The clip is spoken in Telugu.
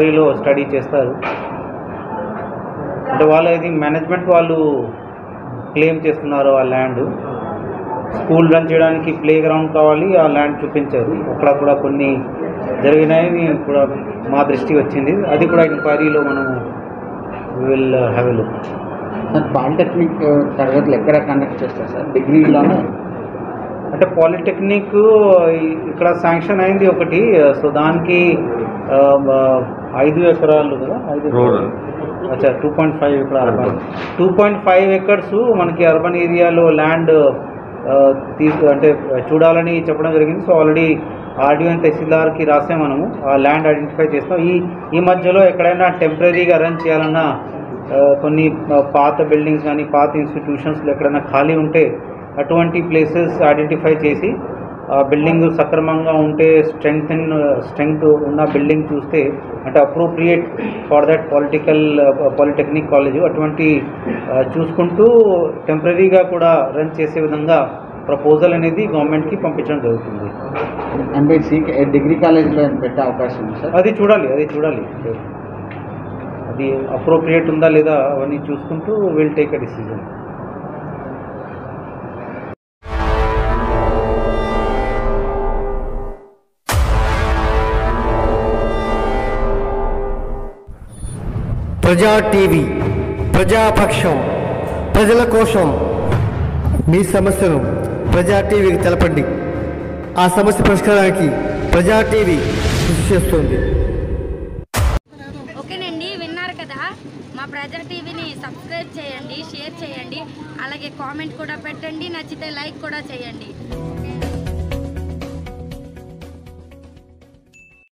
ఎంక్వైరీలో స్టడీ చేస్తారు అంటే వాళ్ళు ఇది మేనేజ్మెంట్ వాళ్ళు క్లెయిమ్ చేస్తున్నారు ఆ ల్యాండ్ స్కూల్ రన్ చేయడానికి ప్లే గ్రౌండ్ కావాలి ఆ ల్యాండ్ చూపించారు అక్కడ కూడా కొన్ని జరిగినాయి కూడా మా దృష్టికి వచ్చింది అది కూడా ఎంక్వైరీలో మనం will have a look sir polytechnic తరగతులు ఎక్కడ కండక్ట్ చేస్తారు సార్ డిగ్రీలోనే అంటే పాలిటెక్నిక్ ఈ- ఇక్కడ శాంక్షన్ అయింది ఒకటి సో దానికి ఆ, బ- ఐదు ఎకరాలు కదా ఐదు Rural. అచ్చా టూ పాయింట్ ఫైవ్ ఇక్కడ urban two point five acres మనకి అర్బన్ ఏరియాలో ల్యాండ్ తీసు అంటే చూడాలని చెప్పడం జరిగింది సో ఆల్రెడీ ఆర్డీఓ అండ్ తహసీల్దార్కి రాసే మనము ఆ ల్యాండ్ ఐడెంటిఫై చేస్తాం ఈ ఈ మధ్యలో ఎక్కడైనా టెంపరీగా రన్ చేయాలన్నా ఆ, కొన్ని ఆ, పాత బిల్డింగ్స్ కానీ పాత ఇన్స్టిట్యూషన్స్లో ఎక్కడైనా ఖాళీ ఉంటే అటువంటి ప్లేసెస్ ఐడెంటిఫై చేసి ఆ బిల్డింగ్ సక్రమంగా ఉంటే స్ట్రెంగ్త్ స్ట్రెంగ్త్ ఉన్న బిల్డింగ్ చూస్తే అంటే appropriate for that political polytechnic college అటువంటి ఆ, చూసుకుంటూ టెంపరీగా కూడా రన్ చేసే విధంగా ప్రపోజల్ అనేది గవర్నమెంట్కి పంపించడం జరుగుతుంది అంటే సీ డిగ్రీ కాలేజ్లో పెట్టే అవకాశం ఉంది సార్ అది చూడాలి అది చూడాలి అది అప్రోప్రియేట్ ఉందా లేదా అవన్నీ చూసుకుంటూ will take a decision Praja TV ప్రజాపక్షం ప్రజల కోసం మీ సమస్యను ప్రజా టీవీకి తెలపండి ఆ సమస్య పరిష్కారానికి ప్రజా టీవీ కృషి చేస్తుంది ఓకేనండి విన్నారు కదా మా ప్రజా టీవీని సబ్స్క్రైబ్ చేయండి షేర్ చేయండి అలాగే కామెంట్ కూడా పెట్టండి నచ్చితే లైక్ కూడా చేయండి